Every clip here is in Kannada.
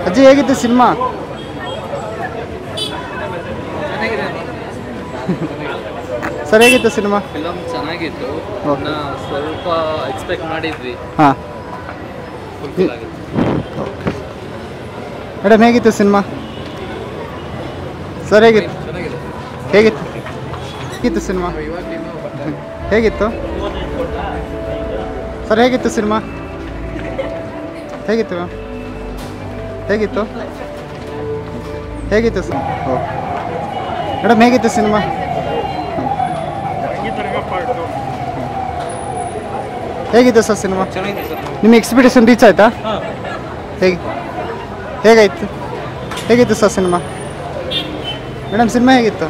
ಅಜ್ಜಿ ಹೇಗಿತ್ತು ಸಿನಿಮಾ ಸರ್ ಹೇಗಿತ್ತು ಸಿನಿಮಾ ಫಿಲಮ್ ಚೆನ್ನಾಗಿತ್ತು Okay. ಇನ್ನ ಸ್ವಲ್ಪ ಎಕ್ಸ್ಪೆಕ್ಟ್ ಮಾಡಿದ್ವಿ ಹಾಂ ಫುಲ್ಫಿಲ್ ಆಗಿತ್ತು ಮೇಡಮ್ ಹೇಗಿತ್ತು ಸಿನಿಮಾ ಸರ್ ಹೇಗಿತ್ತು ಚೆನ್ನಾಗಿದೆ ಹೇಗಿತ್ತು ಹೇಗಿತ್ತು ಸಿನಿಮಾ ಹೇಗಿತ್ತು ಸರ್ ಹೇಗಿತ್ತು ಸಿನಿಮಾ ಹೇಗಿತ್ತು ಮ್ಯಾಮ್ ಹೇಗಿತ್ತು ಹೇಗಿತ್ತು ಸರ್ ಓ ಮೇಡಮ್ ಹೇಗಿತ್ತು ಸಿನಿಮಾ ಹೇಗಿತ್ತು ಸರ್ ಸಿನಿಮಾ ಚೆನ್ನಾಗಿದೆ ಸರ್ ನಿಮ್ಮ ಎಕ್ಸ್ಪೆಕ್ಟೇಷನ್ ರೀಚ್ ಆಯ್ತಾ ಹೇಗೆ ಹೇಗಾಯ್ತು ಹೇಗಿತ್ತು ಸರ್ ಸಿನಿಮಾ ಮೇಡಮ್ ಸಿನಿಮಾ ಹೇಗಿತ್ತು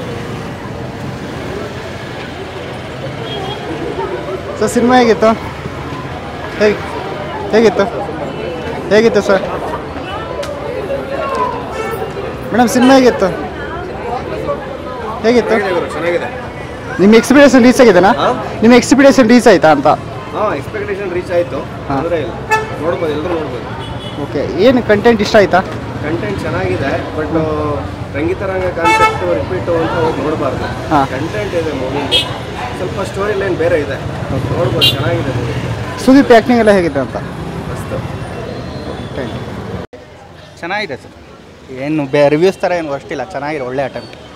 ಸರ್ ಸಿನಿಮಾ ಹೇಗಿತ್ತು ಹೇಗೆ ಹೇಗಿತ್ತು ಹೇಗಿತ್ತು ಸರ್ ಮೇಡಮ್ ಸಿನಿಮಾ ಹೇಗಿತ್ತು ಹೇಗಿತ್ತು ಚೆನ್ನಾಗಿದೆ ನಿಮ್ಮ ಎಕ್ಸ್ಪೆಕ್ಟೇಷನ್ ರೀಚ್ ಆಗಿದೆನಾ ನಿಮ್ಮ ಎಕ್ಸ್ಪೆಕ್ಟೇಷನ್ ರೀಚ್ ಆಯ್ತಾ ಅಂತ ಹಾಂ ಎಕ್ಸ್ಪೆಕ್ಟೇಷನ್ ರೀಚ್ ಆಯಿತು ಹಾ. ತೊಂದರೆ ಇಲ್ಲ ನೋಡ್ಬೋದು ಎಲ್ಲರೂ ನೋಡ್ಬೋದು ಓಕೆ ಏನು ಕಂಟೆಂಟ್ ಇಷ್ಟ ಆಯ್ತಾ ಕಂಟೆಂಟ್ ಚೆನ್ನಾಗಿದೆ ಬಟ್ ರಂಗಿತರಂಗ ಕಾನ್ಸೆಪ್ಟು ರಿಪೀಟು ಅಂತ ಹೋಗಿ ನೋಡಬಾರ್ದು ಹಾ. ಕಂಟೆಂಟ್ ಇದೆ ಮೂವಿ ಸ್ವಲ್ಪ ಸ್ಟೋರಿ ಲೈನ್ ಬೇರೆ ಇದೆ ನೋಡ್ಬೋದು ಚೆನ್ನಾಗಿದೆ ಮೂವಿ ಸುದೀಪ್ ಆ್ಯಕ್ಟಿಂಗ್ ಎಲ್ಲ ಹೇಗಿದೆ ಅಂತ ಮಸ್ತು ಥ್ಯಾಂಕ್ ಯು ಚೆನ್ನಾಗಿದೆ ಸರ್ ಏನು ಬೇ ರಿವ್ಯೂಸ್ ಥರ ಏನು ಅಷ್ಟಿಲ್ಲ ಚೆನ್ನಾಗಿದೆ ಒಳ್ಳೆ ಅಟೆಂಪ್ಟ್